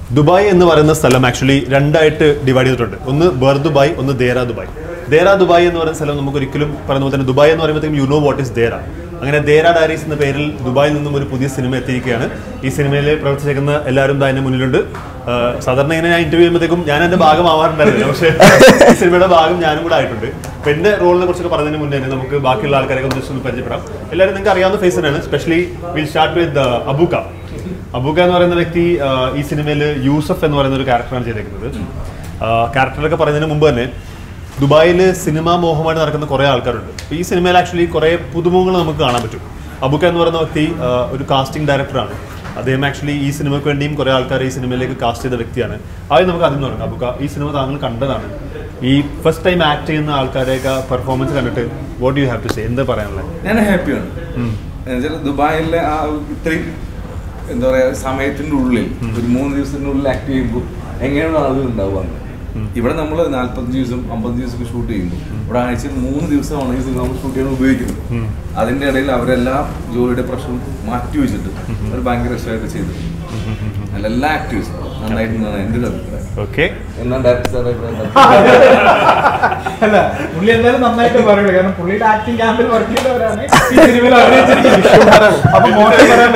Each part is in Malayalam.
ദുബായ് എന്ന് പറയുന്ന സ്ഥലം ആക്ച്വലി രണ്ടായിട്ട് ഡിവൈഡ് ചെയ്തിട്ടുണ്ട് ഒന്ന് ബർ ദുബായ് ഒന്ന് ദേര ദുബായ് ദേര ദുബായ് എന്ന് പറയുന്ന സ്ഥലം നമുക്ക് ഒരിക്കലും പറയുന്ന പോലെ തന്നെ ദുബായ് എന്ന് പറയുമ്പോഴത്തേക്കും you know what is Deira അങ്ങനെ ദേര ഡയറീസ് എന്ന പേരിൽ ദുബായിൽ നിന്നും ഒരു പുതിയ സിനിമ എത്തിയിരിക്കുകയാണ് ഈ സിനിമയിൽ പ്രവർത്തിച്ചേക്കുന്ന എല്ലാവരും ദാ അതിന്റെ മുന്നിലുണ്ട് ആ, സാധാരണ ഇങ്ങനെ ഞാൻ ഇന്റർവ്യൂ ചെയ്യുമ്പോഴത്തേക്കും ഞാൻ എന്റെ ഭാഗമാവാറുണ്ടായിരുന്നില്ല പക്ഷേ ഈ സിനിമയുടെ ഭാഗം ഞാനും കൂടെ ആയിട്ടുണ്ട് അപ്പൊ എന്റെ റോളിനെ കുറിച്ചൊക്കെ പറഞ്ഞതിന് മുന്നേ തന്നെ നമുക്ക് ബാക്കിയുള്ള ആൾക്കാരെയൊക്കെ ഒന്ന് just ഒന്ന് പരിചയപ്പെടാം എല്ലാവരും നിങ്ങൾക്ക് അറിയാവുന്ന ഫേസ് തന്നെയാണ് specially will start with Abukka Abukka എന്ന് പറയുന്ന വ്യക്തി ആ, ഈ സിനിമയിൽ യൂസഫ് എന്ന് പറയുന്ന ഒരു ക്യാരക്ടറാണ് ചെയ്തേക്കുന്നത് ക്യാരക്ടറൊക്കെ പറയുന്നതിന് മുമ്പ് തന്നെ ദുബായിൽ സിനിമാ മോഹമായിട്ട് നടക്കുന്ന കുറേ ആൾക്കാരുണ്ട് അപ്പൊ ഈ സിനിമയിൽ ആക്ച്വലി കുറേ പുതുമുഖങ്ങൾ നമുക്ക് കാണാൻ പറ്റും അബുക്ക എന്ന് പറയുന്ന വ്യക്തി ആ, ഒരു കാസ്റ്റിംഗ് ഡയറക്ടറാണ് അദ്ദേഹം ആക്ച്വലി ഈ സിനിമയ്ക്ക് വേണ്ടിയും കുറേ ആൾക്കാർ ഈ സിനിമയിലേക്ക് കാസ്റ്റ് ചെയ്ത വ്യക്തിയാണ് ആദ്യം നമുക്ക് അതിൽ നിന്ന് തുടങ്ങാം അബുക്ക ഈ സിനിമ താങ്കൾ കണ്ടതാണ് ഈ ഫസ്റ്റ് ടൈം ആക്ട് ചെയ്യുന്ന ആൾക്കാരെയൊക്കെ പെർഫോമൻസ് കണ്ടിട്ട് what you have to say എന്താ പറയാനുള്ളത് ഞാൻ ഹാപ്പിയാണ് എന്നുവെച്ചാൽ ദുബായിലെ ആ ഇത്രയും എന്താ പറയാ സമയത്തിന്റെ ഉള്ളിൽ ഒരു മൂന്ന് ദിവസത്തിന്റെ ഉള്ളിൽ ആക്ട് ചെയ്യുമ്പോൾ എങ്ങനെയാണ് ആളുകൾ ഉണ്ടാവുക എന്ന്. ഇവിടെ നമ്മൾ നാല്പത്തഞ്ച് ദിവസം അമ്പത്തഞ്ച് ദിവസം ഒക്കെ ഷൂട്ട് ചെയ്യുമ്പോൾ ഇവിടെ ആഴ്ചയിൽ മൂന്ന് ദിവസമാണ് ഈ സിനിമ നമ്മൾ ഷൂട്ട് ചെയ്യാൻ ഉപയോഗിക്കുന്നത് അതിന്റെ ഇടയിൽ അവരെല്ലാം ജോലിയുടെ പ്രശ്നം മാറ്റി വെച്ചിട്ട് അവർ ഭയങ്കര രസമായിട്ട് ചെയ്തു അല്ല എല്ലാ ആക്ടേഴ്സും നന്നായിട്ടുണ്ടെന്നാണ് എൻ്റെ ഒരു അഭിപ്രായം ഓക്കെ എന്നാ ഡയറക്ടർ അഭിപ്രായം അല്ല പുള്ളി എന്തായാലും നന്നായിട്ട് പറയുള്ളൂ കാരണം പുള്ളിയുടെ ആക്ടിംഗ് ക്യാമ്പിൽ വർക്ക് ചെയ്തവരാണ് ഈ സിനിമയിൽ അഭിനയിച്ചിരിക്കുന്നത് അപ്പൊ മോശം പറയാൻ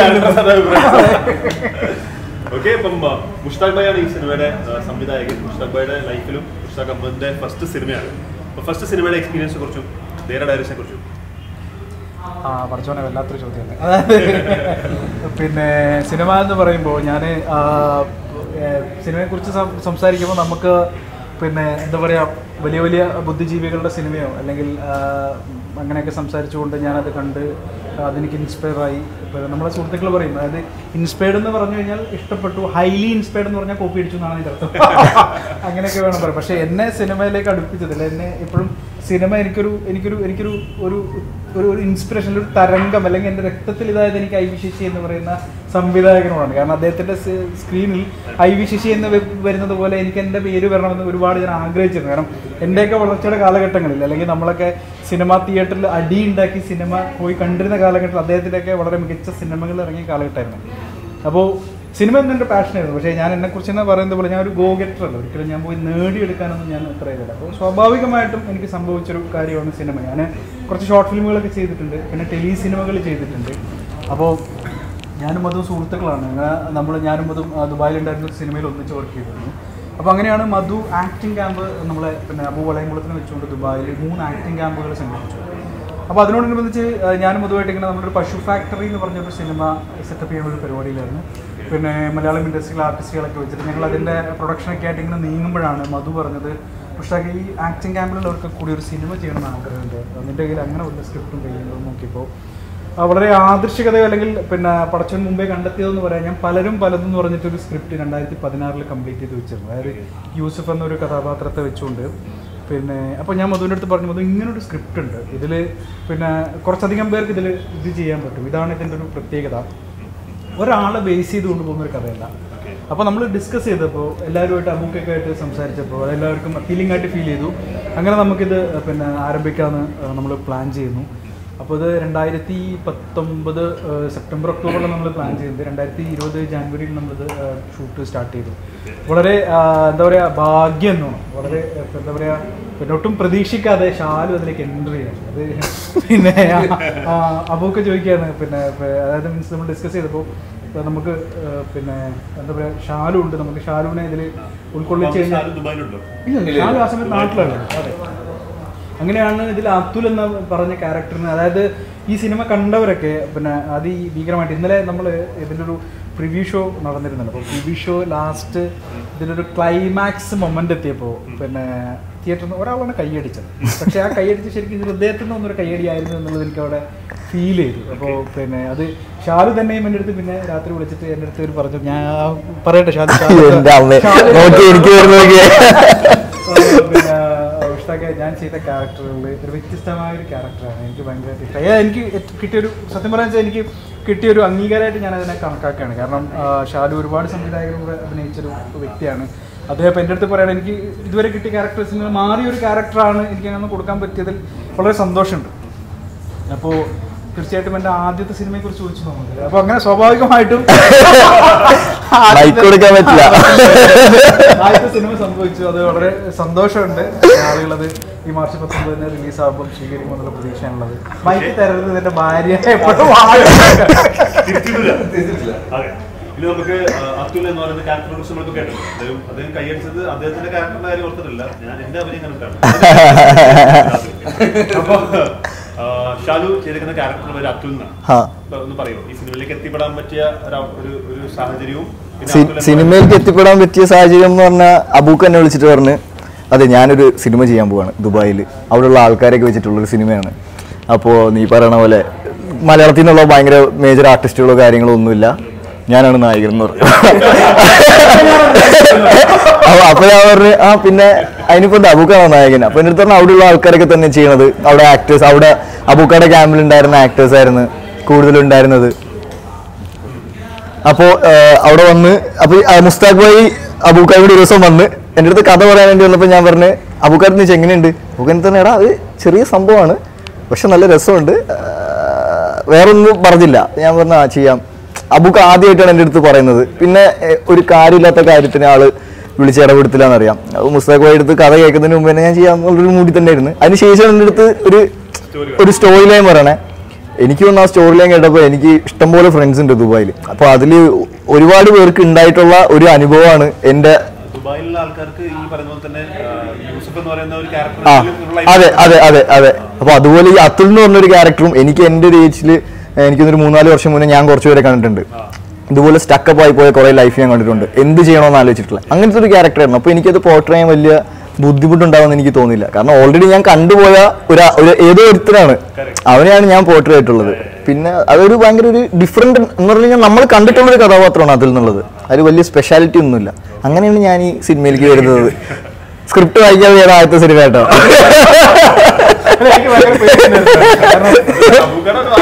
ഓക്കെ ഇപ്പം ആ, മുഷ്താഖ് ഭായാണ് ഈ സിനിമയുടെ ആ, സംവിധായകൻ മുഷ്താഖ് ഭായുടെ ലൈഫിലും മുഷ്താഖ് അഹമ്മദിന്റെ ഫസ്റ്റ് സിനിമയാണ് അപ്പൊ ഫസ്റ്റ് സിനിമയുടെ എക്സ്പീരിയൻസ് കുറിച്ചും ദേര ഡയറീസിനെ കുറിച്ചും ആ പഠിച്ചോനെ വല്ലാത്തൊരു ചോദ്യമാണ് അതായത് പിന്നെ സിനിമ എന്ന് പറയുമ്പോൾ ഞാൻ സിനിമയെക്കുറിച്ച് സം- സംസാരിക്കുമ്പോൾ നമുക്ക് പിന്നെ എന്താ പറയുക വലിയ വലിയ ബുദ്ധിജീവികളുടെ സിനിമയോ അല്ലെങ്കിൽ ആ, അങ്ങനെയൊക്കെ സംസാരിച്ചുകൊണ്ട് ഞാനത് കണ്ട് അതെനിക്ക് ഇൻസ്പയറായി ഇപ്പോൾ നമ്മളെ സുഹൃത്തുക്കൾ പറയും അതായത് ഇൻസ്പയർഡ് എന്ന് പറഞ്ഞു കഴിഞ്ഞാൽ ഇഷ്ടപ്പെട്ടു ഹൈലി ഇൻസ്പയർഡ് എന്ന് പറഞ്ഞാൽ കോപ്പി അടിച്ചു എന്നാണ് ഇതിൻ്റെ അർത്ഥം അങ്ങനെയൊക്കെ വേണം പറയാം പക്ഷേ എന്നെ സിനിമയിലേക്ക് അടുപ്പിച്ചതില്ല എന്നെ എപ്പോഴും സിനിമ എനിക്കൊരു എനിക്കൊരു എനിക്കൊരു ഒരു ഒരു ഒരു ഇൻസ്പിറേഷൻ ഒരു തരംഗം അല്ലെങ്കിൽ എൻ്റെ രക്തത്തിൽ ഇതായത് എനിക്ക് ഐ വി ശശി എന്ന് പറയുന്ന സംവിധായകനോടാണ് കാരണം അദ്ദേഹത്തിൻ്റെ സ്ക്രീനിൽ ഐ വി ശശി എന്ന് വ- വരുന്നത് പോലെ എനിക്ക് എൻ്റെ പേര് വരണമെന്ന് ഒരുപാട് ഞാൻ ആഗ്രഹിച്ചിരുന്നു കാരണം എൻ്റെയൊക്കെ വളർച്ചയുടെ കാലഘട്ടങ്ങളിൽ അല്ലെങ്കിൽ നമ്മളൊക്കെ സിനിമ തിയേറ്ററിൽ അടി ഉണ്ടാക്കി സിനിമ പോയി കണ്ടിരുന്ന കാലഘട്ടത്തിൽ അദ്ദേഹത്തിൻ്റെയൊക്കെ വളരെ മികച്ച സിനിമകൾ ഇറങ്ങിയ കാലഘട്ടമായിരുന്നു അപ്പോൾ സിനിമ എന്നെ എൻ്റെ പാഷനായിരുന്നു പക്ഷേ ഞാൻ എന്നെക്കുറിച്ച് തന്നെ പറയുന്നത് പോലെ ഞാൻ ഒരു ഗോ ഗെറ്റർ അല്ല ഒരിക്കലും ഞാൻ പോയി നേടിയെടുക്കാനൊന്നും ഞാൻ അത്ര ചെയ്തില്ല അപ്പോൾ സ്വാഭാവികമായിട്ടും എനിക്ക് സംഭവിച്ചൊരു കാര്യമാണ് സിനിമ ഞാൻ കുറച്ച് ഷോർട്ട് ഫിലിമുകളൊക്കെ ചെയ്തിട്ടുണ്ട് പിന്നെ ടെലി സിനിമകൾ ചെയ്തിട്ടുണ്ട് അപ്പോൾ ഞാനും അതും സുഹൃത്തുക്കളാണ് അങ്ങനെ നമ്മൾ ഞാനും അതും ആ, ദുബായിലുണ്ടായിരുന്ന ഒരു സിനിമയിൽ ഒന്നിച്ച് വർക്ക് ചെയ്തിരുന്നു അപ്പോൾ അങ്ങനെയാണ് മധു ആക്ടിംഗ് ക്യാമ്പ് നമ്മളെ പിന്നെ അബു വളയംകുളത്തിന് വെച്ചുകൊണ്ട് ദുബായിൽ മൂന്ന് ആക്ടിംഗ് ക്യാമ്പുകൾ സംഘടിപ്പിച്ചു അപ്പോൾ അതിനോടനുബന്ധിച്ച് ആ, ഞാനും അതുമായിട്ട് ഇങ്ങനെ നമ്മളൊരു പശു ഫാക്ടറി എന്ന് പറഞ്ഞൊരു സിനിമ സെറ്റപ്പ് ചെയ്യുന്ന ഒരു പരിപാടിയിലായിരുന്നു പിന്നെ മലയാളം ഇൻഡസ്ട്രിയിലെ ആർട്ടിസ്റ്റുകളൊക്കെ വെച്ചിട്ട് ഞങ്ങൾ അതിൻ്റെ പ്രൊഡക്ഷനൊക്കെ ആയിട്ട് ഇങ്ങനെ നീങ്ങുമ്പോഴാണ് മധു പറഞ്ഞത് പക്ഷേ ഈ ആക്ടിംഗ് ക്യാമ്പിലുള്ളവർക്ക് കൂടി ഒരു സിനിമ ചെയ്യണമെന്ന് ആഗ്രഹമുണ്ട് അതിൻ്റെ കയ്യിൽ അങ്ങനെ വലിയ സ്ക്രിപ്റ്റും കഴിയുന്നത് നോക്കിയപ്പോൾ ആ, വളരെ ആദർശികതയോ അല്ലെങ്കിൽ പിന്നെ പടച്ചവൻ മുമ്പേ കണ്ടെത്തിയതെന്ന് പറയാൻ ഞാൻ പലരും പലതും എന്ന് പറഞ്ഞിട്ടൊരു സ്ക്രിപ്റ്റ് രണ്ടായിരത്തി പതിനാറിൽ കംപ്ലീറ്റ് ചെയ്ത് വെച്ചിരുന്നു അതായത് യൂസഫ് എന്നൊരു കഥാപാത്രത്തെ വെച്ചുകൊണ്ട് പിന്നെ അപ്പോൾ ഞാൻ മധുവിൻ്റെ അടുത്ത് പറഞ്ഞു മധു ഇങ്ങനൊരു സ്ക്രിപ്റ്റ് ഉണ്ട് ഇതിൽ പിന്നെ കുറച്ചധികം പേർക്ക് ഇതിൽ ഇത് ചെയ്യാൻ പറ്റും ഇതാണ് ഇതിൻ്റെ ഒരു പ്രത്യേകത ഒരാളെ ബേസ് ചെയ്ത് കൊണ്ടുപോകുന്ന ഒരു കഥയല്ല അപ്പോൾ നമ്മൾ ഡിസ്കസ് ചെയ്തപ്പോൾ എല്ലാവരുമായിട്ട് അബൂക്കൊക്കെ ആയിട്ട് സംസാരിച്ചപ്പോൾ എല്ലാവർക്കും അപ്പീലിംഗ് ആയിട്ട് ഫീൽ ചെയ്തു അങ്ങനെ നമുക്കിത് പിന്നെ ആരംഭിക്കാമെന്ന് നമ്മൾ പ്ലാൻ ചെയ്യുന്നു അപ്പോൾ ഇത് രണ്ടായിരത്തി പത്തൊമ്പത് സെപ്റ്റംബർ ഒക്ടോബറിൽ നമ്മൾ പ്ലാൻ ചെയ്യുന്നത് രണ്ടായിരത്തി ഇരുപത് ജാനുവരിയിൽ നമ്മളിത് ഷൂട്ട് സ്റ്റാർട്ട് ചെയ്തു വളരെ ആ, എന്താ പറയുക ഭാഗ്യം എന്നോണം വളരെ ഇപ്പൊ എന്താ പറയുക പിന്നെ ഒട്ടും പ്രതീക്ഷിക്കാതെ ഷാലു അതിലേക്ക് എൻ്റർ ചെയ്യണം അത് പിന്നെ ആ, അബൂക്ക് ചോദിക്കുകയാണ് പിന്നെ ഇപ്പൊ അതായത് മീൻസ് നമ്മൾ ഡിസ്കസ് ചെയ്തപ്പോൾ ഇപ്പൊ നമുക്ക് ആ, പിന്നെ എന്താ പറയുക ഷാലു ഉണ്ട് നമുക്ക് ഷാലുവിനെ ഇതിൽ ഉൾക്കൊള്ളിച്ച് കഴിഞ്ഞാൽ ഷാരു ദുബായിലുണ്ടോ ഇല്ല ഷാലു ആ സമയത്ത് നാട്ടിലാണ് അതെ അങ്ങനെയാണ് ഇതിൽ അതുൽ എന്ന പറഞ്ഞ ക്യാരക്ടറിന് അതായത് ഈ സിനിമ കണ്ടവരൊക്കെ പിന്നെ അതിഭീകരമായിട്ട് ഇന്നലെ നമ്മൾ ഇതിൻ്റെ ഒരു പ്രിവ്യൂ ഷോ നടന്നിരുന്നല്ലോ അപ്പോൾ പ്രിവ്യൂ ഷോ ലാസ്റ്റ് ഇതിലൊരു ക്ലൈമാക്സ് മൊമെൻ്റ് എത്തിയപ്പോൾ പിന്നെ തിയേറ്ററിൽ നിന്ന് ഒരാളാണ് കൈയടിച്ചത് പക്ഷേ ആ കൈയടിച്ച് ശരിക്കും ഹൃദയത്തിൽ നിന്ന് വന്നൊരു കൈയടിയായിരുന്നു എന്നുള്ളത് എനിക്ക് അവിടെ ഫീൽ ചെയ്തു അപ്പോൾ പിന്നെ അത് ഷാലു തന്നെയും എൻ്റെ അടുത്ത് പിന്നെ രാത്രി വിളിച്ചിട്ട് എൻ്റെ അടുത്ത് ഒരു പറഞ്ഞു ഞാൻ പറയട്ടെ ഷാലു എന്റെ അമ്മ നോക്കി എനിക്ക് വരുന്ന നോക്കിയേ പിന്നെ ഉഷ്താക്കെ ഞാൻ ചെയ്ത ക്യാരക്ടറുകളിൽ ഒരു വ്യത്യസ്തമായ ഒരു ക്യാരക്ടറാണ് എനിക്ക് ഭയങ്കരമായിട്ട് ഇഷ്ടമായി അത് എനിക്ക് ഏറ്റ- കിട്ടിയൊരു സത്യം പറയാൻ വെച്ചാൽ എനിക്ക് കിട്ടിയൊരു അംഗീകാരമായിട്ട് ഞാൻ അതിനെ കണക്കാക്കുകയാണ് കാരണം ആ, ഷാലു ഒരുപാട് സംവിധായകരുടെ അഭിനയിച്ചൊരു വ്യക്തിയാണ് അദ്ദേഹം ഇപ്പം എൻ്റെ അടുത്ത് പറയുകയാണ് എനിക്ക് ഇതുവരെ കിട്ടിയ ക്യാരക്ടേഴ്സിൽ നിന്ന് മാറിയ ഒരു ക്യാരക്ടറാണ് എനിക്ക് അങ്ങനെ കൊടുക്കാൻ പറ്റിയതിൽ വളരെ സന്തോഷമുണ്ട് അപ്പോൾ തീർച്ചയായിട്ടും എൻ്റെ ആദ്യത്തെ സിനിമയെ കുറിച്ച് ചോദിച്ചു നോക്കുന്നില്ല അപ്പോൾ അങ്ങനെ സ്വാഭാവികമായിട്ടും ബൈക്ക് കൊടുക്കാൻ പറ്റില്ല ആദ്യത്തെ സിനിമ സംഭവിച്ചു അത് വളരെ സന്തോഷമുണ്ട് ആളുകളത് ഈ മാർച്ച് പത്തൊമ്പതിന് റിലീസ് ആകുമ്പോൾ സ്വീകരിക്കുമെന്നുള്ള പ്രതീക്ഷയാണുള്ളത് മൈക്ക് തരരുത് എന്റെ ഭാര്യ എപ്പോഴും തിരിച്ചിട്ടില്ല തിരിച്ചിട്ടില്ല. അതെ ഇനി നമുക്ക് ആ, അതുൽ എന്ന് പറയുന്ന ക്യാരക്ടറെ കുറിച്ച് നമ്മൾക്ക് കേട്ടല്ലോ അദ്ദേഹം അദ്ദേഹം കൈയടിച്ചത് അദ്ദേഹത്തിന്റെ ക്യാരക്ടറിന്റെ കാര്യം ഓർത്തിട്ടില്ല ഞാൻ എന്റെ അഭിനയം കണ്ടിട്ടാണ് അപ്പൊ ആ, ഷാലു ചെയ്തിരിക്കുന്ന ക്യാരക്ടർ പേര് അതുൽ എന്നാണ് ആ. അപ്പൊ ഒന്ന് പറയോ ഈ സിനിമയിലേക്ക് എത്തിപ്പെടാൻ പറ്റിയ ഒരു- ഒരു ഒരു സാഹചര്യവും പിന്നെ സി- അതുൽ എന്ന് സിനിമയിലേക്ക് എത്തിപ്പെടാൻ പറ്റിയ സാഹചര്യം എന്ന് പറഞ്ഞാൽ അബൂക്ക് എന്നെ വിളിച്ചിട്ട് പറഞ്ഞ് അതെ ഞാനൊരു സിനിമ ചെയ്യാൻ പോവാണ് ദുബായിൽ അവിടെയുള്ള ആൾക്കാരൊക്കെ വെച്ചിട്ടുള്ളൊരു സിനിമയാണ് അപ്പോൾ നീ പറയണ പോലെ മലയാളത്തിൽ നിന്നുള്ള ഭയങ്കര മേജർ ആർട്ടിസ്റ്റുകളോ കാര്യങ്ങളോ ഒന്നുമില്ല ഞാനാണ് നായകൻ എന്ന് പറഞ്ഞു അപ്പൊ അപ്പൊ ഞാൻ പറഞ്ഞു ആ പിന്നെ അതിനിപ്പോ എന്താ അബൂക്കാണോ നായകൻ അപ്പൊ എൻ്റെ അടുത്ത് പറഞ്ഞു അവിടെയുള്ള ആൾക്കാരൊക്കെ തന്നെ ചെയ്യണത് അവിടെ ആക്ടേഴ്സ് അവിടെ അബൂക്കയുടെ ക്യാമ്പിൽ ഉണ്ടായിരുന്ന ആക്ടേഴ്സ് ആയിരുന്നു കൂടുതലുണ്ടായിരുന്നത് അപ്പോ ഏഹ്, അവിടെ വന്ന് അപ്പൊ ഈ, ആ, മുസ്താഖ് ഭായി അബൂക്കായോട് ഒരു ദിവസം വന്ന് എൻ്റെ അടുത്ത് കഥ പറയാൻ വേണ്ടി വന്നപ്പോൾ ഞാൻ പറഞ്ഞു അബൂക്കാർ നീ എങ്ങനെയുണ്ട് അബൂക്കാൻ തന്നെ എടാ അത് ചെറിയ സംഭവമാണ് പക്ഷെ നല്ല രസമുണ്ട് ഏഹ്, വേറൊന്നും പറഞ്ഞില്ല ഞാൻ പറഞ്ഞു ആ ചെയ്യാം അബൂക്ക് ആദ്യമായിട്ടാണ് എൻ്റെ അടുത്ത് പറയുന്നത് പിന്നെ ഏഹ്, ഒരു കാര്യമില്ലാത്ത കാര്യത്തിന് ആള് വിളിച്ച് ഇടപെടുത്തില്ല എന്നറിയാം അപ്പോൾ മുസ്താഖ് ഭായി അടുത്ത് കഥ കേൾക്കുന്നതിന് മുമ്പ് തന്നെ ഞാൻ ചെയ്യാമെന്നുള്ളൊരു മൂടി തന്നെ ആയിരുന്നു അതിനുശേഷം എൻ്റെ അടുത്ത് ഒരു ഒരു സ്റ്റോറി ലൈൻ പറയണേ എനിക്ക് തോന്നുന്നു ആ സ്റ്റോറി ലൈൻ കേട്ടപ്പോൾ എനിക്ക് ഇഷ്ടംപോലെ ഫ്രണ്ട്സ് ഉണ്ട് ദുബായിൽ അപ്പോൾ അതിൽ ഒരുപാട് പേർക്ക് ഉണ്ടായിട്ടുള്ള ഒരു അനുഭവമാണ് എൻ്റെ ദുബായിലുള്ള ആൾക്കാർക്ക് ഈ പറയുന്ന പോലെ തന്നെ ആ, യൂസഫ് എന്ന് പറയുന്ന ഒരു ആ ക്യാരക്ടർ അതെ അതെ അതെ അതെ അപ്പോൾ അതുപോലെ ഈ അതുൽ എന്ന് പറഞ്ഞൊരു ക്യാരക്ടറും എനിക്ക് എൻ്റെ ഒരു ഏജിൽ എനിക്കൊന്നൊരു മൂന്നാല് വർഷം മുന്നേ ഞാൻ കുറച്ച് പേരെ കണ്ടിട്ടുണ്ട് ഇതുപോലെ സ്റ്റക്കപ്പ് ആയി പോയ കുറേ ലൈഫ് ഞാൻ കണ്ടിട്ടുണ്ട് എന്ത് ചെയ്യണമെന്ന് ആലോചിച്ചിട്ടില്ല അങ്ങനത്തെ ഒരു ക്യാരക്ടറായിരുന്നു അപ്പോൾ എനിക്കത് പോർട്രേ ചെയ്യാൻ വലിയ ബുദ്ധിമുട്ടുണ്ടാവുമെന്ന് എനിക്ക് തോന്നില്ല കാരണം ഓൾറെഡി ഞാൻ കണ്ടുപോയ ഒരു ഒരു ഏതോ ഒരുത്തരാണ് അവനെയാണ് ഞാൻ പോർട്രേ ആയിട്ടുള്ളത് പിന്നെ അതൊരു ഭയങ്കര ഒരു ഡിഫറെന്റ് എന്ന് പറഞ്ഞു കഴിഞ്ഞാൽ നമ്മൾ കണ്ടിട്ടുള്ള ഒരു കഥാപാത്രമാണ് അതിൽ നിന്നുള്ളത് അതിൽ വലിയ സ്പെഷ്യാലിറ്റി ഒന്നുമില്ല അങ്ങനെയാണ് ഞാൻ ഈ സിനിമയിലേക്ക് വരുന്നത് സ്ക്രിപ്റ്റ് വായിക്കാതെ ഞാൻ ആദ്യത്തെ സിനിമ കേട്ടോ എനിക്ക് ഭയങ്കര പേടിയുണ്ടായിരുന്നു. കാരണം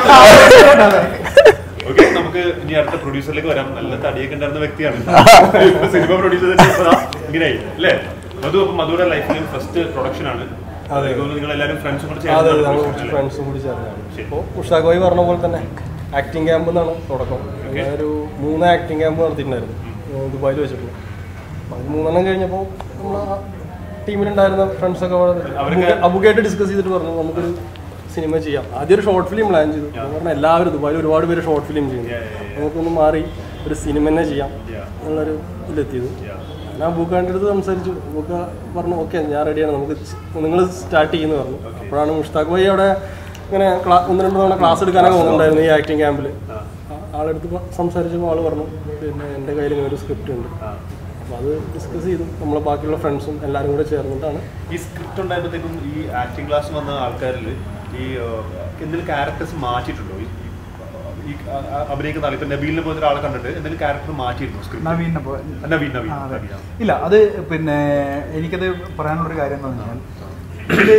ഓക്കെ നമുക്ക് ഇനി അടുത്ത പ്രൊഡ്യൂസറിലേക്ക് വരാം നല്ല തടിയൊക്കെ ഉണ്ടായിരുന്ന വ്യക്തിയാണ് ഇപ്പൊ സിനിമ പ്രൊഡ്യൂസർ ഇങ്ങനെയായി അല്ലേ മധു അപ്പൊ മധുയുടെ ലൈഫിലും ഫസ്റ്റ് പ്രൊഡക്ഷൻ ആണ് നിങ്ങൾ എല്ലാവരും ഫ്രണ്ട്സും കൂടെ അതെ അതെ ഞങ്ങൾ ചേർന്ന് കുറച്ച് ഫ്രണ്ട്സും കൂടി ചേർന്നാണ് ശരി. ഇപ്പോൾ ഉഷാഖ് ഭായി പറഞ്ഞ പോലെ തന്നെ ആക്ടിങ് ക്യാമ്പ് എന്നാണ് തുടക്കം അങ്ങനെ ഒരു മൂന്ന് ആക്ടിങ് ക്യാമ്പ് നടത്തിയിട്ടുണ്ടായിരുന്നു ഏഹ് ദുബായിൽ വെച്ചിട്ടുണ്ട് അപ്പോൾ അത് മൂന്നെണ്ണം കഴിഞ്ഞപ്പോൾ നമ്മൾ ആ ടീമിലുണ്ടായിരുന്ന ഫ്രണ്ട്സൊക്കെ അവരൊക്കെ- അബുക്കായിട്ട് ഡിസ്കസ് ചെയ്തിട്ട് പറഞ്ഞു നമുക്കൊരു സിനിമ ചെയ്യാം ആദ്യം ഒരു ഷോർട്ട് ഫിലിം പ്ലാൻ ചെയ്തു എന്ന് പറഞ്ഞാൽ എല്ലാവരും ദുബായിൽ ഒരുപാട് പേര് ഷോർട്ട് ഫിലിം ചെയ്യുന്നു നമുക്കൊന്ന് മാറി ഒരു സിനിമ തന്നെ ചെയ്യാം എന്നുള്ളൊരു ഇതിലെത്തിയത് ഞാൻ അബൂക്കാൻ്റെ അടുത്ത് സംസാരിച്ചു അബൂക്ക പറഞ്ഞു ഓക്കെ ഞാൻ റെഡിയാണ് നമുക്ക് നിങ്ങൾ സ്റ്റാർട്ട് ചെയ്യുന്നു പറഞ്ഞു അപ്പോഴാണ് മുഷ്താഖ് ഭായി അവിടെ ഇങ്ങനെ ക്ലാ- ഒന്ന് രണ്ട് തവണ ക്ലാസ് എടുക്കാനൊക്കെ വന്നിട്ടുണ്ടായിരുന്നു ഈ ആക്ടിങ് ക്യാമ്പിൽ ആളെടുത്ത് പ- സംസാരിച്ചപ്പോൾ ആൾ പറഞ്ഞു പിന്നെ എൻ്റെ കയ്യിൽ ഇങ്ങനെ ഒരു സ്ക്രിപ്റ്റ് ഉണ്ട് അപ്പോൾ അത് ഡിസ്കസ് ചെയ്തു നമ്മളെ ബാക്കിയുള്ള ഫ്രണ്ട്സും എല്ലാവരും കൂടെ ചേർന്നിട്ടാണ് ഈ സ്ക്രിപ്റ്റ് ഉണ്ടായപ്പോഴത്തേക്കും ഈ ആക്ടിംഗ് ക്ലാസ് വന്ന ആൾക്കാരിൽ ഈ ആ, എന്തെങ്കിലും ക്യാരക്ടേഴ്സ് മാറ്റിയിട്ടുണ്ടോ ഈ ഈ ആ, ആ, അഭിനയിക്കുന്ന ആൾ ഇപ്പൊ നബീലിനെ പോലത്തെ ഒരാളെ കണ്ടിട്ട് എന്തെങ്കിലും ക്യാരക്ടർ മാറ്റിയിട്ടുണ്ടോ സ്ക്രിപ്റ്റ് നവീനെ പോ- നവീൻ നവീൻ ആ, അതെ. നവീൻ, ആ. ഇല്ല അത് പിന്നെ എനിക്കത് പറയാനുള്ളൊരു കാര്യം എന്ന് പറഞ്ഞാൽ ഇത്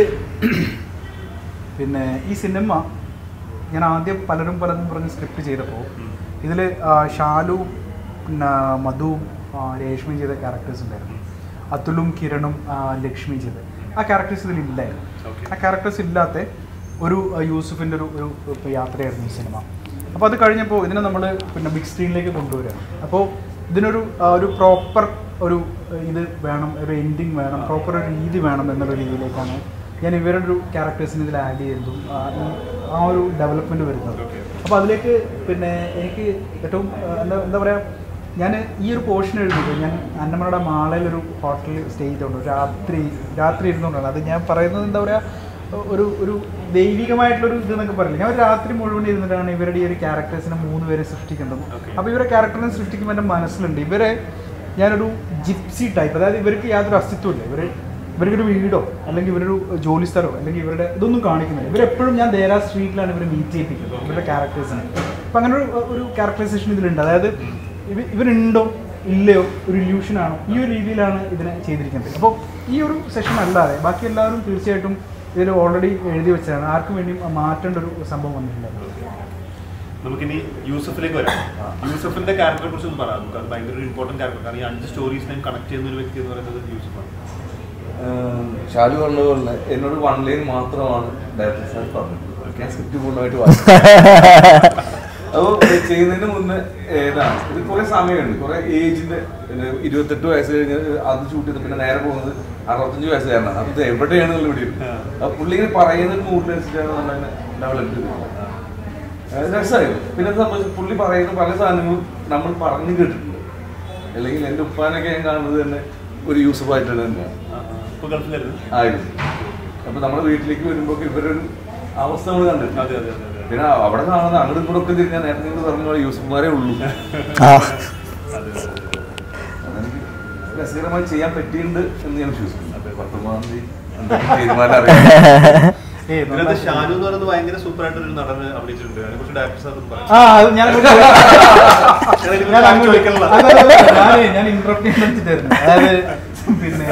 പിന്നെ ഈ സിനിമ ഞാൻ ആദ്യം പലരും പലതും പറഞ്ഞ് സ്ക്രിപ്റ്റ് ചെയ്തപ്പോൾ ഇതിൽ ഷാലു പിന്നെ മധുവും ആ, രേഷ്മയും ചെയ്ത ക്യാരക്ടേഴ്സ് ഉണ്ടായിരുന്നു അതുലും കിരണും ആ, ലക്ഷ്മി ചെയ്ത് ആ ക്യാരക്ടേഴ്സ് ഇതിൽ ഇല്ലായിരുന്നു Okay. ആ ക്യാരക്ടേഴ്സ് ഇല്ലാത്ത ഒരു ആ, യൂസുഫിൻ്റെ ഒരു ഒരു ഇപ്പൊ യാത്രയായിരുന്നു ഈ സിനിമ അപ്പോൾ അത് കഴിഞ്ഞപ്പോൾ ഇതിനെ നമ്മൾ പിന്നെ ബിഗ് സ്ക്രീനിലേക്ക് കൊണ്ടുവരികയാണ് അപ്പോൾ ഇതിനൊരു ആ, ഒരു പ്രോപ്പർ ഒരു ഇത് വേണം ഒരു എൻഡിങ് വേണം പ്രോപ്പർ ഒരു രീതി വേണം എന്നുള്ള രീതിയിലേക്കാണ് ഞാൻ ഇവരുടെ ഒരു ക്യാരക്ടേഴ്സിന് ഇതിൽ ആഡ് ചെയ്തതും ആ, ഈ- ആ ഒരു ഡെവലപ്മെൻറ്റ് വരുന്നത് അപ്പോൾ അതിലേക്ക് പിന്നെ എനിക്ക് ഏറ്റവും ആ, എന്താ എന്താ പറയുക ഞാൻ ഈ ഒരു പോർഷൻ എഴുതിയത് ഞാൻ അന്നമ്മയുടെ മാളയിൽ ഒരു ഹോട്ടലിൽ സ്റ്റേ ചെയ്തുകൊണ്ട് രാത്രി രാത്രി ഇരുന്നുകൊണ്ടാണ് അത് ഞാൻ പറയുന്നത് എന്താ പറയുക ഒരു ഒരു ദൈവികമായിട്ടുള്ളൊരു ഇത് എന്നൊക്കെ പറയില്ല ഞാൻ ഒരു രാത്രി മുഴുവൻ ഇരുന്നിട്ടാണ് ഇവരുടെ ഈ ഒരു ക്യാരക്ടേഴ്സിനെ മൂന്ന് പേരെ സൃഷ്ടിക്കേണ്ടത് അപ്പോൾ ഇവരെ ക്യാരക്ടറിനെ സൃഷ്ടിക്കുമ്പോൾ എൻ്റെ മനസ്സിലുണ്ട് ഇവരെ ഞാനൊരു ജിപ്സി ടൈപ്പ് അതായത് ഇവർക്ക് യാതൊരു അസ്തിത്വമില്ല ഇവർ ഇവർക്കൊരു വീടോ അല്ലെങ്കിൽ ഇവരൊരു ജോലി സ്ഥലമോ അല്ലെങ്കിൽ ഇവരുടെ ഇതൊന്നും കാണിക്കുന്നില്ല ഇവരെപ്പോഴും ഞാൻ ദേരാ സ്ട്രീറ്റിലാണ് ഇവരെ മീറ്റ് ചെയ്യിപ്പിക്കുന്നത് ഇവരുടെ ക്യാരക്ടേഴ്സിനെ അപ്പം അങ്ങനെ ഒരു ഒരു ക്യാരക്ടറൈസേഷൻ ഇതിലുണ്ട് അതായത് ഇവ ഇവരുണ്ടോ ഇല്ലയോ ഒരു ഇല്യൂഷൻ ആണോ ഈ ഒരു രീതിയിലാണ് ഇതിനെ ചെയ്തിരിക്കുന്നത് അപ്പോൾ ഈ ഒരു സെഷൻ അല്ലാതെ ബാക്കി എല്ലാവരും തീർച്ചയായിട്ടും ഇതിൽ ഓൾറെഡി എഴുതി വെച്ചതാണ് ആർക്കും വേണ്ടിയും മാറ്റേണ്ട ഒരു സംഭവം വന്നിട്ടില്ല നമുക്കിനി യൂസഫിലേക്ക് വരാം യൂസഫിന്റെ ക്യാരക്ടറെ കുറിച്ച് ഒന്ന് പറയാം നമുക്ക് അത് ഭയങ്കര ഒരു ഇമ്പോർട്ടന്റ് ക്യാരക്ടർ കാരണം ഈ അഞ്ച് സ്റ്റോറീസിനെയും കണക്ട് ചെയ്യുന്ന ഒരു വ്യക്തി എന്ന് പറയുന്നത് യൂസഫാണ് ഏഹ് ഷാലു പറഞ്ഞ പോലെ എന്നോട് വൺ ലൈൻ മാത്രമാണ് ഡയറക്ടർ സാർ പറഞ്ഞത് ഞാൻ സ്ക്രിപ്റ്റ് പൂർണ്ണമായിട്ട് വായിച്ചു അപ്പൊ ചെയ്യുന്നതിന് മുന്നേ ഏതാണ് ഇത് കുറെ സമയമുണ്ട് കുറെ ഏജിന്റെ പിന്നെ ഇരുപത്തെട്ട് വയസ്സ് കഴിഞ്ഞ് അത് ഷൂട്ട് ചെയ്ത് പിന്നെ നേരെ പോകുന്നത് അറുപത്തഞ്ച് വയസ്സുകാരനാണ് അപ്പൊ ഇത് എവിടെയാണ് ഇവിടെ ഇരിക്കുന്നത് അപ്പൊ പുള്ളി ഇങ്ങനെ പറയുന്ന ഒരു മൂഡിനനുസരിച്ചാണ് നമ്മളതിനെ ഡെവലപ്പ് ചെയ്തത് അത് രസമായിരുന്നു പിന്നെ അത് സംബന്ധിച്ച് പുള്ളി പറയുന്ന പല സാധനങ്ങളും നമ്മൾ പറഞ്ഞു കേട്ടിട്ടുണ്ട് അല്ലെങ്കിൽ എൻ്റെ ഉപ്പാനൊക്കെ ഞാൻ കാണുന്നത് തന്നെ ഒരു യൂസഫായിട്ടാണ് തന്നെയാണ് ഇപ്പൊ ഗൾഫിലായിരുന്നു ആയിരുന്നു അപ്പൊ നമ്മുടെ വീട്ടിലേക്ക് വരുമ്പോ ഇവരൊരു അവസ്ഥ നമ്മൾ കണ്ടിട്ടുണ്ട് അതെ അതെ അതെ അതെ പിന്നെ അവിടെ കാണുന്ന അങ്ങോട്ടും ഇങ്ങോട്ടും ഒക്കെ തിരിഞ്ഞാൽ നേരത്തെ നിങ്ങൾ പറഞ്ഞ പോലെ യൂസഫ്മാരേ ഉള്ളൂ ആ അതെ അതെ അതെ അതെനിക്ക് രസകരമായി ചെയ്യാൻ പറ്റിയിട്ടുണ്ട് എന്ന് ഞാൻ വിശ്വസിക്കുന്നു പത്തൊമ്പതാം തീയതി എന്തെങ്കിലും തീരുമാനം അറിയാം ഏയ് ഇതിനകത്ത് നന്നായി. ഷാനു എന്ന് പറയുന്നത് ഭയങ്കര സൂപ്പർ ആയിട്ട് ഒരു നടന് അഭിനയിച്ചിട്ടുണ്ട് അതിനെ കുറിച്ച് ഡയറക്ടർ സാർ പറഞ്ഞു ആ അത് ഞാൻ അങ്ങോട്ട് ഞാൻ ഞാൻ അങ്ങോട്ട് ചോദിക്കണില്ല. അല്ല, അല്ല, അല്ല, ഞാനേ, ഞാൻ ഇന്റർപ്റ്റ് ചെയ്യാൻ വെച്ചിട്ടായിരുന്നു അതായത് പിന്നെ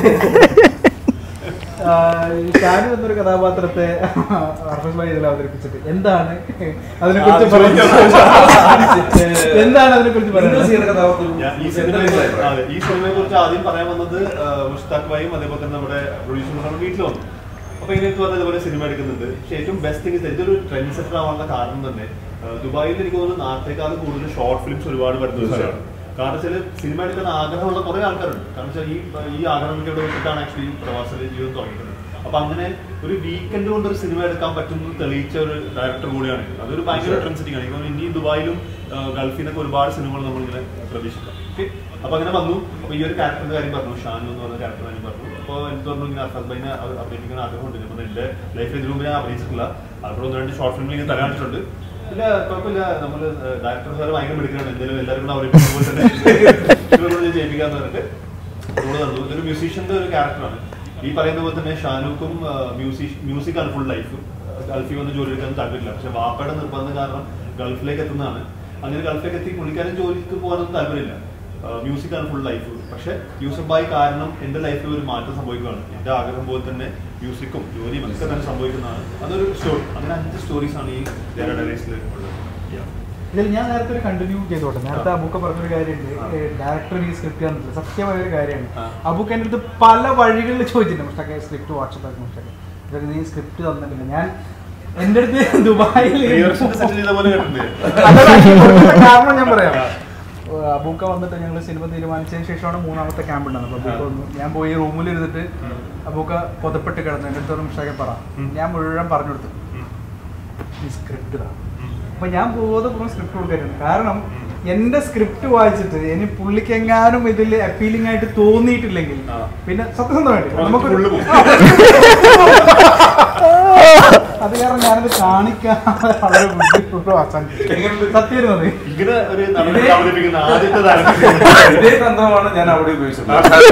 ആ, ഷാനു എന്നൊരു കഥാപാത്രത്തെ അർഫസ് ഭായി ഇതിൽ അവതരിപ്പിച്ചിട്ട് എന്താണ് അതിനെ കുറിച്ച് ആ, ചോദിക്കാം. എന്താണ് അതിനെ കുറിച്ച് നിങ്ങൾ പറയുന്നത് ചെയ്യുന്ന കഥാപാത്രം ഞാൻ ഈ സിനിമയെ അതെ, ഈ സിനിമയെ കുറിച്ച് ആദ്യം പറയാൻ വന്നത് ആ, മുഷ്താഖ് ഭായും അതേപോലെ തന്നെ നമ്മുടെ പ്രൊഡ്യൂസർ നമ്മുടെ വീട്ടിൽ വന്നു അപ്പൊ ഇതിനകത്ത് പറഞ്ഞ ഇതുപോലെ സിനിമ എടുക്കുന്നുണ്ട് പക്ഷെ ഏറ്റവും ബെസ്റ്റ് തിങ് ഇതൊരു ട്രെൻഡ് സെറ്റർ ആവാനുള്ള കാരണം തന്നെ ആ, ദുബായിൽ എനിക്ക് തോന്നുന്നു നാട്ടിലേക്കാൾ കൂടുതൽ ഷോർട്ട് ഫിലിംസ് ഒരുപാട് വരുന്ന ഒരു സ്ഥലമാണ് കാരണം വെച്ചാൽ സിനിമ എടുക്കാൻ ആഗ്രഹമുള്ള കുറെ ആൾക്കാരുണ്ട് കാരണം വെച്ചാൽ ഈ ഈ ആഗ്രഹമൊക്കെ ഇവിടെ വെച്ചിട്ടാണ് ആക്ച്വലി പ്രവാസ ജീവിതം തുടങ്ങിയത് അപ്പൊ അങ്ങനെ ഒരു വീക്കെൻഡ് കൊണ്ട് ഒരു സിനിമ എടുക്കാൻ പറ്റുമെന്ന് തെളിയിച്ച ഒരു ഡയറക്ടർ കൂടിയാണ് ഇത്. അതൊരു ഭയങ്കര ട്രെൻഡ് സെറ്റിംഗ് ആണ് ഇപ്പം ഇനി ദുബായിലും ആ, ഗൾഫിൽ നിന്നൊക്കെ ഒരുപാട് സിനിമകൾ നമ്മളിങ്ങനെ പ്രതീക്ഷിക്കാം ഓക്കെ അപ്പൊ അങ്ങനെ വന്നു അപ്പൊ ഈ ഒരു ക്യാരക്ടറിന്റെ കാര്യം പറഞ്ഞു ഷാനു എന്ന് പറഞ്ഞ ക്യാരക്ടർ കാര്യം പറഞ്ഞു അപ്പൊ എനിക്ക് പറഞ്ഞു ഇങ്ങനെ അർഫാസ് ബൈനെ അഭിനയിക്കുന്ന ആഗ്രഹമുണ്ട് അപ്പൊ എന്റെ ലൈഫിൽ ഇതിനു മുമ്പ് ഞാൻ അഭിനയിച്ചിട്ടില്ല അവിടെ ഒന്ന് രണ്ട് ഷോർട്ട് ഫിലിമിൽ ഇങ്ങനെ തരാണിട്ടുണ്ട് ഇല്ല കുഴപ്പമില്ല നമ്മള് ഡയറക്ടർ സാർ ഭയങ്കര മെടുക്കണം എന്തെങ്കിലും എല്ലാവരും കൂടെ അവരെ പോലെ തന്നെ ഇവരോട് ഞാൻ ചെയ്യിപ്പിക്കാന്ന് പറഞ്ഞിട്ട് റോള് തന്നു ഇതൊരു മ്യൂസീഷ്യന്റെ ഒരു ക്യാരക്ടറാണ് ഈ പറയുന്ന പോലെ തന്നെ ഷാനൂക്കും മ്യൂസിക് മ്യൂസിക് ആണ് ഫുൾ ലൈഫ് ഗൾഫിൽ വന്ന് ജോലി എടുക്കാൻ താല്പര്യമില്ല പക്ഷെ വാപ്പയുടെ നിർബന്ധം കാരണം ഗൾഫിലേക്ക് എത്തുന്നതാണ് അങ്ങനെ ഗൾഫിലേക്ക് എത്തി പുള്ളിക്കാരൻ ജോലിക്ക് പോകാനൊന്നും താല്പര്യമില്ല മ്യൂസിക് ആണ് ഫുൾ ലൈഫ് പക്ഷെ യൂസഫ് ബായ് കാരണം എന്റെ ലൈഫിൽ ഒരു മാറ്റം സംഭവിക്കുകയാണ് എന്റെ ആഗ്രഹം പോലെ തന്നെ മ്യൂസിക്കും ജോലിയും ഒക്കെ തന്നെ സംഭവിക്കുന്നതാണ് അതൊരു സ്റ്റോറി അങ്ങനെ അഞ്ച് സ്റ്റോറീസ് ആണ് ഈ ഡയറീസിൽ ഉള്ളത് Yeah. ഇതിൽ ഞാൻ നേരത്തെ ഒരു കണ്ടിന്യൂ ചെയ്തോട്ടെ നേരത്തെ ആ. അബൂക്ക പറഞ്ഞൊരു കാര്യമുണ്ട് ആ. ഡയറക്ടർ ഈ സ്ക്രിപ്റ്റ് തന്നില്ല സത്യമായ ഒരു കാര്യമാണ് ആ. അബൂക്ക എൻ്റെ അടുത്ത് പല വഴികളിൽ ചോദിച്ചിട്ടുണ്ട് മുഷ്ടക്കെ സ്ക്രിപ്റ്റ് വാട്സപ്പ് ആക്കി മുഷ്ടക്കെ ഇതൊക്കെ നീ സ്ക്രിപ്റ്റ് തന്നിട്ടില്ല ഞാൻ എൻ്റെ അടുത്ത് ദുബായിൽ പ്രിയദർശന്റെ സെറ്റിൽ ചെയ്ത പോലെ കേട്ടിട്ടുണ്ട് അതല്ല, ഈ കൊടുക്കുന്ന കാരണം ഞാൻ പറയാം അബൂക്ക വന്നിട്ട് ഞങ്ങൾ സിനിമ തീരുമാനിച്ചതിന് ശേഷമാണ് മൂന്നാമത്തെ ക്യാമ്പ് ഉണ്ടാകുന്നത് അപ്പൊ അബൂക്ക വന്നു ഞാൻ പോയി റൂമിൽ ഇരുന്നിട്ട് അബൂക്ക പുതപ്പെട്ട് കിടന്നു എൻ്റെ അടുത്ത് മുഷ്ടക്കെ പറ ഉം. ഞാൻ മുഴുവൻ പറഞ്ഞു കൊടുത്തു ഈ സ്ക്രിപ്റ്റ് താ അപ്പൊ ഞാൻ ബോധപൂർവ്വം സ്ക്രിപ്റ്റ് കൊടുക്കായിരുന്നു കാരണം എന്റെ സ്ക്രിപ്റ്റ് വായിച്ചിട്ട് ഇനി പുള്ളിക്ക് എങ്ങാനും ഇതിൽ അപ്പീലിംഗ് ആയിട്ട് തോന്നിയിട്ടില്ലെങ്കിൽ ആ. പിന്നെ സത്യസന്ധമായിട്ട് നമുക്ക് ഫുള്ള് പോകും. അത് കാരണം ഞാനത് കാണിക്കാതെ വളരെ ബുദ്ധിമുട്ടും അവസാനിപ്പിച്ചു സത്യം അത് ഇങ്ങനെ ഒരു നടനെ അവതരിപ്പിക്കുന്ന ആദ്യത്തെ താരം ഇതേ തന്ത്രമാണ് ഞാൻ അവിടെ ഉപയോഗിച്ചത്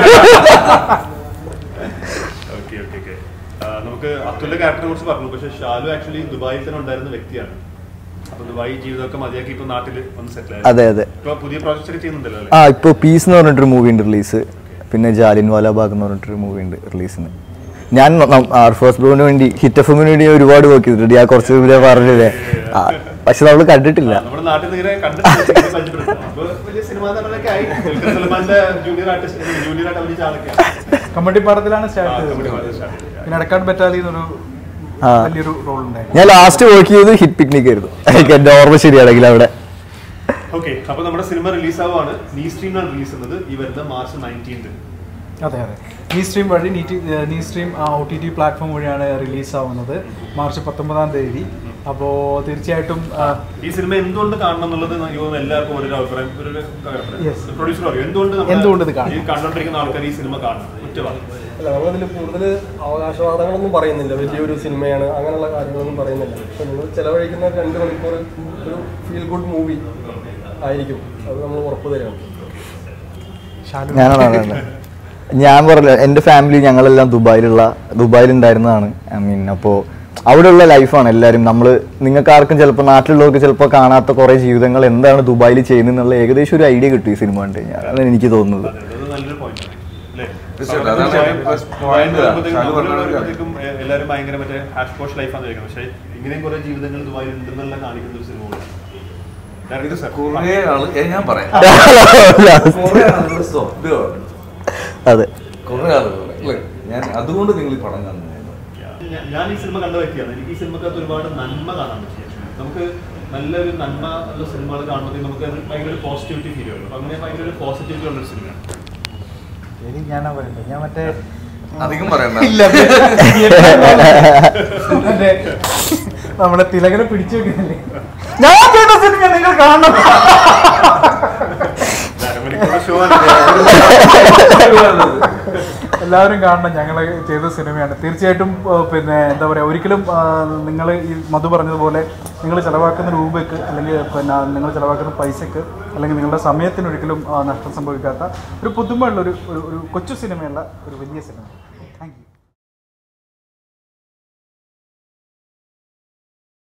ഓക്കെ ഓക്കെ ഓക്കെ നമുക്ക് അബ്ദുള്ള ക്യാരക്ടറെ കുറിച്ച് പറഞ്ഞു പക്ഷെ ഷാലു ആക്ച്വലി ദുബായിൽ തന്നെ ഉണ്ടായിരുന്ന വ്യക്തിയാണ് അപ്പൊ ദുബായ് ജീവിതമൊക്കെ മതിയാക്കി ഇപ്പൊ നാട്ടിൽ വന്ന് സെറ്റിൽ ആയി അതെ അതെ ഇപ്പൊ പുതിയ പ്രോജക്ട്സ് ഒക്കെ ചെയ്യുന്നുണ്ടല്ലോ അല്ലേ ആ ഇപ്പോൾ പീസ് എന്ന് പറഞ്ഞിട്ടൊരു മൂവി ഉണ്ട് റിലീസ് പിന്നെ ജാലിൻ വാലാബാഗ് എന്ന് പറഞ്ഞിട്ടൊരു മൂവി ഉണ്ട് റിലീസിന് ഞാൻ ഫസ്റ്റ് ബ്രോന് വേണ്ടി ഹിറ്റ് എഫ് എമ്മിന് വേണ്ടി ഞാൻ ഒരുപാട് വർക്ക് ചെയ്തിട്ടുണ്ട് ഞാൻ കുറച്ച് മുമ്പേ പറഞ്ഞില്ലേ ആ, പക്ഷെ നമ്മൾ കണ്ടിട്ടില്ല നമ്മുടെ നാട്ടിൽ നിന്ന് ഇങ്ങനെ കണ്ടിട്ട് പരിചയപ്പെടുത്തും അപ്പൊ വലിയ സിനിമാ നടനൊക്കെ ആയി ദുൽഖർ സൽമാന്റെ ജൂനിയർ ആർട്ടിസ്റ്റ് ജൂനിയർ ആയിട്ട് അഭിനയിച്ച ആളൊക്കെയാണ് കമ്മട്ടിപ്പാടത്തിലാണ് സ്റ്റാർട്ട് ആ, ചെയ്തത് കമ്മട്ടിപ്പാടത്തിൽ start ചെയ്തത്. പിന്നെ അടക്കാട് ബറ്റാലി എന്നൊരു ആ. വലിയൊരു റോൾ ഉണ്ടായിരുന്നു ഞാൻ ലാസ്റ്റ് വർക്ക് ചെയ്തത് ഹിറ്റ് പിക്നിക് ആയിരുന്നു എനിക്ക് എൻ്റെ ഓർമ്മ ശരിയാണെങ്കിൽ അവിടെ ഓക്കെ അപ്പൊ നമ്മുടെ സിനിമ റിലീസ് ആവുകയാണ് നീ സ്ട്രീമിലാണ് റിലീസ് ചെയ്യുന്നത് ഈ വരുന്ന മാർച്ച് നയൻറ്റീൻത് അതെ അതെ നീ സ്ട്രീം വഴി നീ ടി- നീ stream O T T platform വഴിയാണ് റിലീസ് ആവുന്നത് മാർച്ച് പത്തൊമ്പതാം തീയതി അപ്പോൾ തീർച്ചയായിട്ടും ആ, ഈ സിനിമ എന്തുകൊണ്ട് കാണണം എന്നുള്ളത് എനിക്ക് തോന്നുന്നു എല്ലാവർക്കും ഒരു അഭിപ്രായം ഒരു Yes. പ്രൊഡ്യൂസർ പറയും എന്തുകൊണ്ട് നമ്മള് എന്തുകൊണ്ട് ഇത് കാണണം? ഈ കണ്ടോണ്ടിരിക്കുന്ന ആൾക്കാർ ഈ സിനിമ കാണണം ഒറ്റ വാക്ക്. അല്ല നമ്മളതിൽ കൂടുതൽ അവകാശവാദങ്ങളൊന്നും പറയുന്നില്ല വലിയൊരു സിനിമയാണ് അങ്ങനെയുള്ള കാര്യങ്ങളൊന്നും പറയുന്നില്ല പക്ഷെ നിങ്ങൾ ചെലവഴിക്കുന്ന രണ്ട് മണിക്കൂർ ഒരു ഫീൽ ഗുഡ് മൂവി ആയിരിക്കും അത് നമ്മൾ ഉറപ്പ് തരാം ഷാലു ഞാനാണ് പറയുന്നത്. ഞാൻ പറഞ്ഞില്ല എൻ്റെ ഫാമിലി ഞങ്ങളെല്ലാം ദുബായിലുള്ള ദുബായിലുണ്ടായിരുന്നതാണ് ഐ മീൻ അപ്പോൾ അവിടെയുള്ള ലൈഫാണ് എല്ലാവരും നമ്മൾ നിങ്ങൾക്ക് ആർക്കും ചിലപ്പോൾ നാട്ടിലുള്ളവർക്ക് ചിലപ്പോൾ കാണാത്ത കുറേ ജീവിതങ്ങൾ എന്താണ് ദുബായിൽ ചെയ്യുന്നത് എന്നുള്ള ഏകദേശം ഒരു ഐഡിയ കിട്ടും ഈ സിനിമ കണ്ടു കഴിഞ്ഞാൽ അതാണ് എനിക്ക് തോന്നുന്നത് അതെ, അത് നല്ലൊരു പോയിന്റ് ആണ് അല്ലേ? തീർച്ചയായിട്ടും. അതാണ് തീർച്ചയായും first ദുബായിൽ point. വരുമ്പോഴത്തേക്കും ഷാലു നമ്മൾ പറഞ്ഞ ഒരു വരുമ്പോഴത്തേക്കും എ- എല്ലാവരും ഭയങ്കര മറ്റേ ഹാഷ് പോഷ് ലൈഫാണ് കഴിക്കുന്നത് പക്ഷേ ഇങ്ങനെയും കുറെ ജീവിതങ്ങൾ ദുബായിൽ ഉണ്ടെന്നുള്ള കാണിക്കുന്ന ഒരു സിനിമ കൂടിയാണ്. Director sir. കുറേ ആള് ഏ, ഞാൻ പറയാം കുറേ ആളുകൾ സ്വപ്നമാണ് അതെ കുറേ ആളുകൾ അല്ലേ ഞാൻ അതുകൊണ്ട് നിങ്ങൾ ഈ പടം കാണുന്നത് ഞാൻ- ഞാൻ ഈ സിനിമ കണ്ട വ്യക്തിയാണ് എനിക്ക് ഈ സിനിമക്കകത്ത് ഒരുപാട് നന്മ കാണാൻ പറ്റി actually. നമുക്ക് നല്ലൊരു നന്മ ഉള്ള സിനിമകൾ കാണുമ്പോൾ നമുക്ക് അത് ഭയങ്കര ഒരു പോസിറ്റിവിറ്റി ഫീൽ ചെയ്യുമല്ലോ അപ്പൊ അങ്ങനെ ഭയങ്കര ഒരു പോസിറ്റിവിറ്റി ഉള്ള ഒരു സിനിമയാണ് ശരി ഞാനാ പറയട്ടെ ഞാൻ മറ്റേ അധികം പറയണ്ട മറ്റേ നമ്മുടെ തിലകനെ പിടിച്ചു വെക്കുന്നില്ലേ ഞാൻ കേട്ട സിനിമ നിങ്ങൾ കാണണം ഷോ എല്ലാവരും കാണണം ഞങ്ങൾ ചെയ്ത സിനിമയാണ് തീർച്ചയായിട്ടും ആ, പിന്നെ എന്താ പറയുക ഒരിക്കലും നിങ്ങൾ ഈ മധു പറഞ്ഞതുപോലെ നിങ്ങൾ ചിലവാക്കുന്ന രൂപയ്ക്ക് അല്ലെങ്കിൽ പിന്നെ നിങ്ങൾ ചിലവാക്കുന്ന പൈസയ്ക്ക് അല്ലെങ്കിൽ നിങ്ങളുടെ സമയത്തിന് ഒരിക്കലും ആ, നഷ്ടം സംഭവിക്കാത്ത ഒരു പുതുമയുള്ള ഒരു ഒരു- ഒരു കൊച്ചു സിനിമയുള്ള ഒരു വലിയ സിനിമ താങ്ക് യു